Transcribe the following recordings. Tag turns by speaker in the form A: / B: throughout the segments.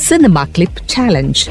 A: Cinema Clip Challenge.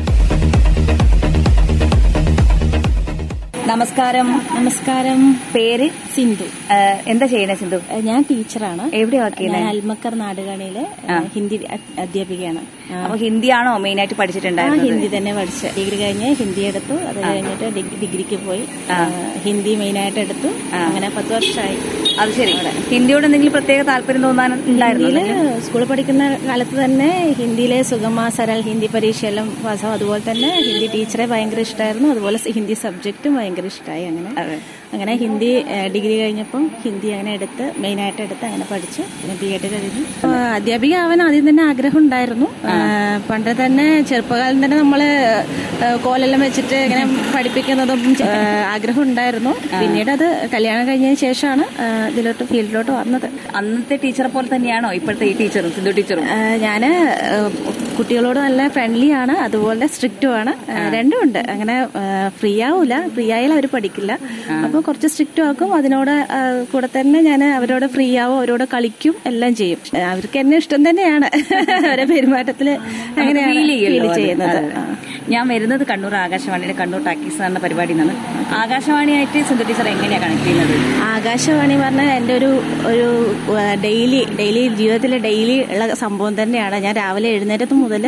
B: നമസ്കാരം
C: നമസ്കാരം
B: പേര്
C: സിന്ധു
B: ആ, എന്താ ചെയ്യണേ സിന്ധു
C: ഏഹ് ഞാൻ ടീച്ചറാണ്
B: എവിടെ വർക്ക്
C: ഞാൻ
B: ചെയ്യുന്നത്
C: അൽമക്കർ നാടുകാണിയിലെ ഏഹ് ഹിന്ദി അ- അധ്യാപികയാണ് ആ.
B: അപ്പൊ ഹിന്ദിയാണോ മെയിൻ ആയിട്ട്
C: ആ
B: പഠിച്ചിട്ടുണ്ടായിരുന്നത്
C: ഹിന്ദി തന്നെ പഠിച്ച് ഡിഗ്രി കഴിഞ്ഞ് ഹിന്ദി എടുത്തു അത് കഴിഞ്ഞിട്ട് ഡിഗ്- ഡിഗ്രിക്ക് പോയി ഏഹ് ഹിന്ദി മെയിനായിട്ട് എടുത്തു അങ്ങനെ പത്ത് വർഷമായി
B: അത് ശരി ഹിന്ദിയോട് എന്തെങ്കിലും പ്രത്യേക താല്പര്യം തോന്നാൻ ഉണ്ടായിരുന്നു
C: ഹിന്ദിയില് സ്കൂളിൽ പഠിക്കുന്ന കാലത്ത് തന്നെ ഹിന്ദിയിലെ സുഗമ സരൽ ഹിന്ദി പരീക്ഷയെല്ലാം പാസ്സാവും അതുപോലെ തന്നെ ഹിന്ദി ടീച്ചറെ ഭയങ്കര ഇഷ്ടമായിരുന്നു അതുപോലെ ഹിന്ദി സബ്ജക്റ്റും ഭയങ്കര ഇഷ്ടമായി അങ്ങനെ അങ്ങനെ ഹിന്ദി ഏഹ്, ഡിഗ്രി കഴിഞ്ഞപ്പം ഹിന്ദി അങ്ങനെ എടുത്ത് മെയിനായിട്ട് എടുത്ത് അങ്ങനെ പഠിച്ചു പിന്നെ ബി എഡ് കഴിഞ്ഞു ആ, അധ്യാപിക ആവാൻ ആദ്യം തന്നെ ആഗ്രഹം ഉണ്ടായിരുന്നു ആ, പണ്ട് തന്നെ ചെറുപ്പകാലം തന്നെ നമ്മള് ഏഹ്, കോലെല്ലാം വെച്ചിട്ട് ഇങ്ങനെ പഠിപ്പിക്കുന്നതും ആ, ആഗ്രഹം ഉണ്ടായിരുന്നു പിന്നീട് അത് കല്യാണം കഴിഞ്ഞതിന് ശേഷമാണ് ആ, ഇതിലോട്ട് ഫീൽഡിലോട്ട് വന്നത്
B: അന്നത്തെ ടീച്ചറെ പോലെ തന്നെയാണോ ഇപ്പോഴത്തെ ഈ ടീച്ചറും സിന്ധു ടീച്ചറും
C: ഞാൻ കുട്ടികളോട് നല്ല ഫ്രണ്ട്ലി ആണ് അതുപോലെ സ്ട്രിക്റ്റും ആണ് ആ, രണ്ടും ഉണ്ട് അങ്ങനെ ഫ്രീ ആവൂല ഫ്രീ ആയാലും അവർ പഠിക്കില്ല അപ്പോൾ കുറച്ച് സ്ട്രിക്റ്റും ആക്കും അതിനോട് ആ, കൂടെ തന്നെ ഞാൻ അവരോട് ഫ്രീ ആവും അവരോട് കളിക്കും എല്ലാം ചെയ്യും ആ, അവർക്ക് എന്നെ ഇഷ്ടം തന്നെയാണ് അവരെ പെരുമാറ്റത്തിൽ അങ്ങനെയാണ്
B: feel ചെയ്യുമല്ലോ
C: feel
B: അത്.
C: ചെയ്യുന്നത്
B: അതെ.
C: ആ.
B: ഞാൻ വരുന്നത് കണ്ണൂർ ആകാശവാണിയുടെ കണ്ണൂർ ടാക്കീസ് എന്ന പരിപാടിയിൽ നിന്നാണ് ആകാശവാണിയായിട്ട് സിന്ധു ടീച്ചർ എങ്ങനെയാ കണക്ട് ചെയ്യുന്നത്
C: ആകാശവാണി പറഞ്ഞാൽ എൻ്റെ ഒരു ഒരു ഡെയിലി ഡെയിലി ജീവിതത്തിൽ ഡെയിലി ഉള്ള സംഭവം തന്നെയാണ് ഞാൻ രാവിലെ എഴുന്നേറ്റത് മുതൽ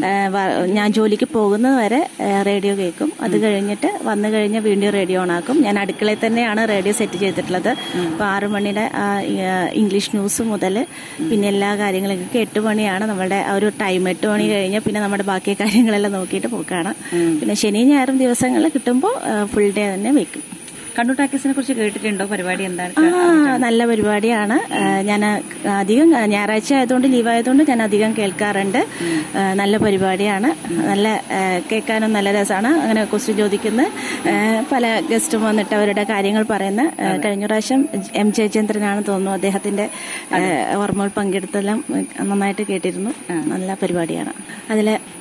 C: ഞാൻ ജോലിക്ക് പോകുന്നത് വരെ റേഡിയോ കേൾക്കും അത് കഴിഞ്ഞിട്ട് വന്നു കഴിഞ്ഞ് വീണ്ടും റേഡിയോ ഓണാക്കും ഞാൻ അടുക്കളയിൽ തന്നെയാണ് റേഡിയോ സെറ്റ് ചെയ്തിട്ടുള്ളത് അപ്പോൾ ആറു മണിയുടെ ആ, ഈ, ആ, ഇംഗ്ലീഷ് ന്യൂസ് മുതൽ പിന്നെ എല്ലാ കാര്യങ്ങളൊക്കെ എട്ട് മണിയാണ് നമ്മുടെ ആ ഒരു ടൈം എട്ട് മണി കഴിഞ്ഞ് പിന്നെ നമ്മുടെ ബാക്കി കാര്യങ്ങളെല്ലാം നോക്കിയിട്ട് പോക്കാണ് പിന്നെ ശനി ഞായറും ദിവസങ്ങളിൽ കിട്ടുമ്പോൾ ഫുൾ ഡേ തന്നെ വെക്കും
B: കണ്ണൂർ ടാക്കീസിനെ കുറിച്ച് കേട്ടിട്ടുണ്ടോ പരിപാടി എന്താണ്
C: ആ നല്ല പരിപാടിയാണ് ഞാൻ അധികം ഞായറാഴ്ച ആയതുകൊണ്ട് ലീവ് ആയതുകൊണ്ട് ഞാൻ അധികം കേൾക്കാറുണ്ട് ആ, നല്ല പരിപാടിയാണ് നല്ല ആ, കേൾക്കാനും നല്ല രസമാണ് അങ്ങനെ ക്വസ്റ്റ്യൻ ചോദിക്കുന്ന ആ, പല ഗസ്റ്റും വന്നിട്ട് അവരുടെ കാര്യങ്ങൾ പറയുന്ന ആ, കഴിഞ്ഞ പ്രാവശ്യം എം ജയചന്ദ്രനാണ് തോന്നുന്നു അദ്ദേഹത്തിന്റെ ആ, ഓർമ്മകൾ പങ്കെടുത്തെല്ലാം നന്നായിട്ട് കേട്ടിരുന്നു നല്ല പരിപാടിയാണ് അതിലെ